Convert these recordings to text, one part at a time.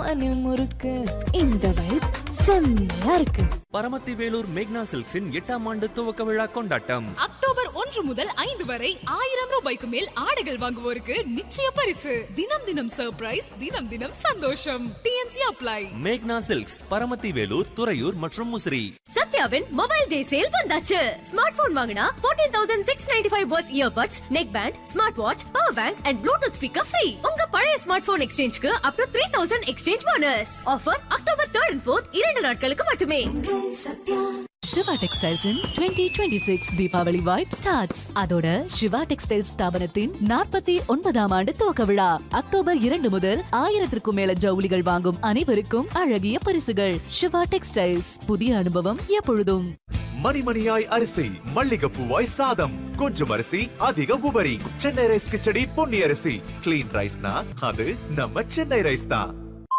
பானி முறுக்கு இந்த வைப் செம்மையா இருக்கு பரமத்தி வேலூர் மேக்னா சில்க்ஸின் எட்டாம் ஆண்டு துவக்க விழா கொண்டாட்டம் அக்டோபர் ஒன்று முதல் ஐந்து வரை ஆயிரம் ரூபாய்க்கு மேல் ஆடைகள் வாங்குவோருக்கு நிச்சய பரிசு தினம் தினம் சர்ப்ரைஸ் தினம் தினம் சந்தோஷம் டிஎன்சி அப்ளை மேக்னா சில்க்ஸ் பரமத்தி வேலூர் துறையூர் மற்றும் முசிறி சத்யாவின் மொபைல் டே சேல் வந்தாச்சு ஸ்மார்ட் போன் வாங்கினா 14695 thousand six ninety five worth earbuds neck band smart watch power bank and Bluetooth speaker free உங்க பழைய ஸ்மார்ட் போன் எக்ஸ்சேஞ்சுக்கு up to three thousand exchange bonus offer October third and fourth இரண்டு நாட்களுக்கு மட்டுமே Siva textiles in twenty twenty six Deepavali vibe starts அதோட Siva textiles ஸ்தாபனத்தின் நாற்பத்தி ஒன்பதாம் ஆண்டு துவக்க விழா அக்டோபர் இரண்டு முதல் ஆயிரத்திற்கும் மேல ஜவுளிகள் வாங்கும் அனைவருக்கும் அழகிய பரிசுகள் சிவா டெக்ஸ்டைல்ஸ் புதிய அனுபவம் எப்பொழுதும் மணிமணியாய் அரிசி மல்லிகைப்பூவாய் சாதம் கொஞ்சம் அரிசி அதிக உபரி சென்னை ரைஸ் கிச்சடி பொன்னி அரிசி கிளீன் ரைஸ்னா அது நம்ம சென்னை ரைஸ் தான்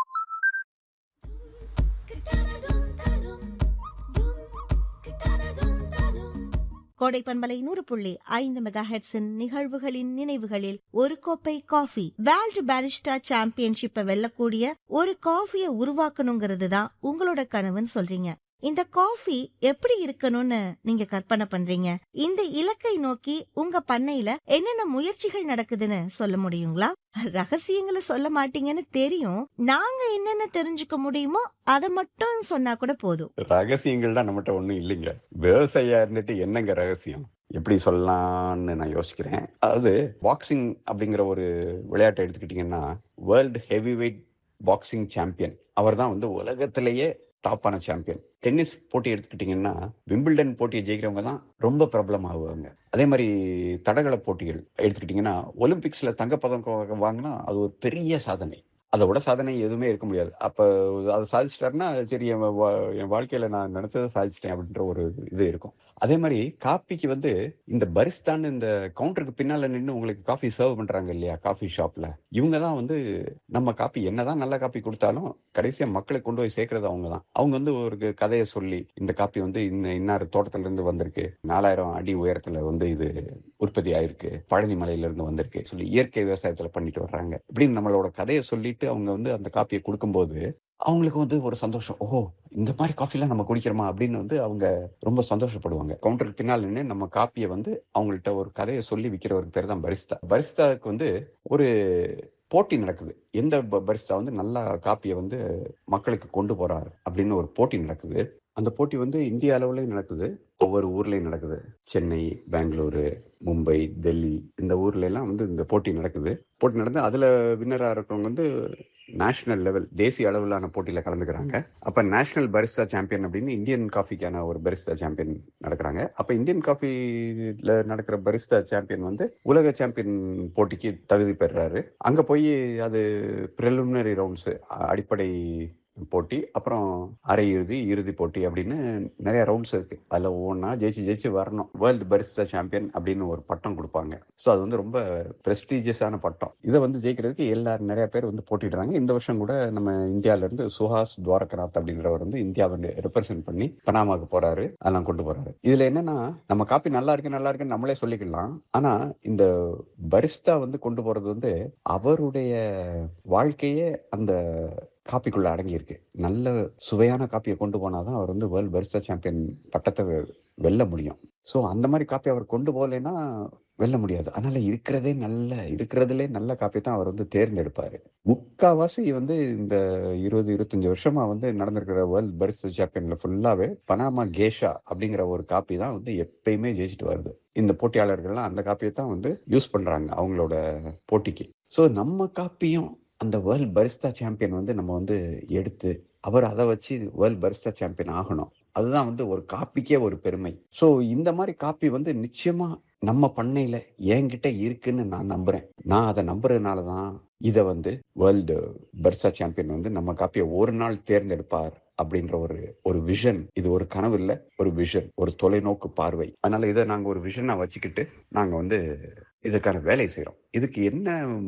கோடை பண்பலை நூறு புள்ளி ஐந்து மெகா ஹெட்ஸின் நிகழ்வுகளின் நினைவுகளில் ஒரு கோப்பை காஃபி வேர்ல்டு பாரிஸ்டா சாம்பியன்ஷிப்பை வெல்லக்கூடிய ஒரு காஃபியை உருவாக்கணுங்கிறது தான் உங்களோட கனவுன்னு சொல்றீங்க இந்த காஃபி எப்படி இருக்கணும்னு நீங்க கற்பனை பண்றீங்க இந்த இலக்கை நோக்கி உங்க பண்ணையில என்னென்ன முயற்சிகள் நடக்குதுன்னு சொல்ல முடியுங்களா ரகசியங்களை சொல்ல மாட்டீங்கன்னு தெரியும் நாங்க என்னென்ன தெரிஞ்சுக்க முடியுமோ அதை மட்டும் சொன்னா கூட போதும் ரகசியங்கள் தான் நம்மகிட்ட ஒன்றும் இல்லைங்க விவசாயியா இருந்துட்டு என்னங்க ரகசியம் எப்படி சொல்லலாம்னு நான் யோசிக்கிறேன் அதாவது பாக்ஸிங் அப்படிங்கிற ஒரு விளையாட்டை எடுத்துக்கிட்டிங்கன்னா world heavyweight boxing champion அவர் தான் வந்து உலகத்திலேயே டாப்பான சாம்பியன் டென்னிஸ் போட்டி எடுத்துக்கிட்டிங்கன்னா விம்பிள்டன் போட்டியை ஜெயிக்கிறவங்க தான் ரொம்ப பிரபலம் ஆகுவாங்க அதே மாதிரி தடகள போட்டிகள் எடுத்துக்கிட்டிங்கன்னா ஒலிம்பிக்ஸில் தங்கப்பதக்கம் வாங்கினா அது ஒரு பெரிய சாதனை அதை விட சாதனை எதுவுமே இருக்க முடியாது அப்போ அதை சாதிச்சிட்டாருன்னா சரி என் வா- என் வாழ்க்கையில் நான் நினச்சதை சாதிச்சிட்டேன் அப்படின்ற ஒரு இது இருக்கும் அதே மாதிரி காப்பிக்கு வந்து இந்த பரிஸ்தான்னு இந்த கவுண்டருக்கு பின்னால் நின்று உங்களுக்கு காஃபி சர்வ் பண்ணுறாங்க இல்லையா காஃபி ஷாப்பில் இவங்க தான் வந்து நம்ம காப்பி என்னதான் நல்ல காப்பி கொடுத்தாலும் கடைசியாக மக்களை கொண்டு போய் சேர்க்கறது அவங்க தான் அவங்க வந்து ஒரு கதையை சொல்லி இந்த காப்பி வந்து இந்த இன்னார் தோட்டத்துல இருந்து வந்திருக்கு நாலாயிரம் அடி உயரத்துல வந்து இது உற்பத்தி ஆயிருக்கு பழனி மலையில இருந்து வந்திருக்கு சொல்லி இயற்கை விவசாயத்துல பண்ணிட்டு வர்றாங்க இப்படின்னு நம்மளோட கதையை சொல்லிட்டு அவங்க வந்து அந்த காப்பியை கொடுக்கும்போது அவங்களுக்கு வந்து ஒரு சந்தோஷம் ஓ இந்த மாதிரி காஃபிலாம் நம்ம குடிக்கிறோமா அப்படின்னு வந்து அவங்க ரொம்ப சந்தோஷப்படுவாங்க கவுண்டருக்கு பின்னால் நின்று நம்ம காப்பியை வந்து அவங்கள்ட்ட ஒரு கதையை சொல்லி விற்கிறவருக்கு பேர் தான் பரிஸ்தா பரிஸ்தாவுக்கு வந்து ஒரு போட்டி நடக்குது எந்த ப- பரிஸ்தா வந்து நல்லா காப்பியை வந்து மக்களுக்கு கொண்டு போறாரு அப்படின்னு ஒரு போட்டி நடக்குது அந்த போட்டி வந்து இந்திய அளவுலயும் நடக்குது ஒவ்வொரு ஊர்லயும் நடக்குது சென்னை பெங்களூரு மும்பை டெல்லி இந்த ஊர்ல எல்லாம் வந்து இந்த போட்டி நடக்குது போட்டி நடந்து அதுல வின்னரா இருக்கிறவங்க வந்து நேஷனல் லெவல் தேசிய அளவிலான போட்டியில கலந்துக்கிறாங்க அப்ப நேஷனல் பரிஸ்டா சாம்பியன் அப்படின்னு இந்தியன் காஃபிக்கான ஒரு பரிஸ்டா சாம்பியன் நடக்கிறாங்க அப்ப இந்தியன் காஃபில நடக்கிற பரிஸ்டா சாம்பியன் வந்து உலக சாம்பியன் போட்டிக்கு தகுதி பெறுறாரு அங்க போய் அது ப்ரிலிமினரி ரவுண்ட்ஸ் அடிப்படை போட்டி அப்புறம் அரையிறுதி இறுதி போட்டி அப்படின்னு நிறைய ரவுண்ட்ஸ் இருக்கு அதுல ஒவ்வொன்றா ஜெயிச்சு ஜெயிச்சு வரணும் வேர்ல்டு பரிஸ்டா சாம்பியன் அப்படின்னு ஒரு பட்டம் கொடுப்பாங்க ஸோ அது வந்து ரொம்ப பிரஸ்டீஜியஸான பட்டம் இதை வந்து ஜெயிக்கிறதுக்கு எல்லாரும் நிறைய பேர் வந்து போட்டிடுறாங்க இந்த வருஷம் கூட நம்ம இந்தியால இருந்து சுஹாஸ் துவாரகநாத் அப்படின்றவர் வந்து இந்தியாவை ரெப்ரசென்ட் பண்ணி பனாமாக்கு போறாரு அதெல்லாம் கொண்டு போறாரு இதுல என்னன்னா நம்ம காப்பி நல்லா இருக்கு நல்லா இருக்குன்னு நம்மளே சொல்லிக்கலாம் ஆனா இந்த பரிஸ்தா வந்து கொண்டு போறது வந்து அவருடைய வாழ்க்கையே அந்த காப்பிக்குள்ள அடங்கியிருக்கு நல்ல சுவையான காப்பியை கொண்டு போனாதான் அவர் வந்து வேர்ல்டு பரிஸ்டா சாம்பியன் பட்டத்தை வெ- வெல்ல முடியும் ஸோ அந்த மாதிரி காப்பி அவர் கொண்டு போகலைன்னா வெல்ல முடியாது அதனால இருக்கிறதே நல்ல இருக்கிறதுலே நல்ல காப்பி தான் அவர் வந்து தேர்ந்தெடுப்பாரு முக்காவாசி வந்து இந்த இருபது இருபத்தஞ்சு வருஷமா வந்து நடந்திருக்கிற வேர்ல்டு பரிஸ்டா சாம்பியன்ல ஃபுல்லாவே பனாமா கேஷா அப்படிங்கிற ஒரு காப்பி தான் வந்து எப்பயுமே ஜெயிச்சுட்டு வருது இந்த போட்டியாளர்கள்லாம் அந்த காப்பியை தான் வந்து யூஸ் பண்றாங்க அவங்களோட போட்டிக்கு ஸோ நம்ம காப்பியும் அந்த வேர்ல்ட் பரிஸ்தா சாம்பியன் வந்து நம்ம வந்து எடுத்து அவர் அதை வச்சு வேர்ல்ட் பரிஸ்தா சாம்பியன் ஆகணும் அதுதான் வந்து ஒரு காப்பிக்கே ஒரு பெருமை ஸோ இந்த மாதிரி காப்பி வந்து நிச்சயமா நம்ம பண்ணையில என்கிட்ட இருக்குன்னு நான் நம்புறேன் நான் அதை நம்புறதுனால தான் இதை வந்து வேர்ல்டு பர்சா சாம்பியன் வந்து நம்ம காப்பியை ஒரு நாள் தேர்ந்தெடுப்பார் அப்படின்ற ஒரு ஒரு விஷன் இது ஒரு கனவு இல்ல ஒரு விஷன் ஒரு தொலைநோக்கு பார்வை அதனால இதை நாங்க ஒரு விஷனா வச்சுக்கிட்டு நாங்க வந்து இதுக்கான வேலை செய்றோம் இதுக்கு என்ன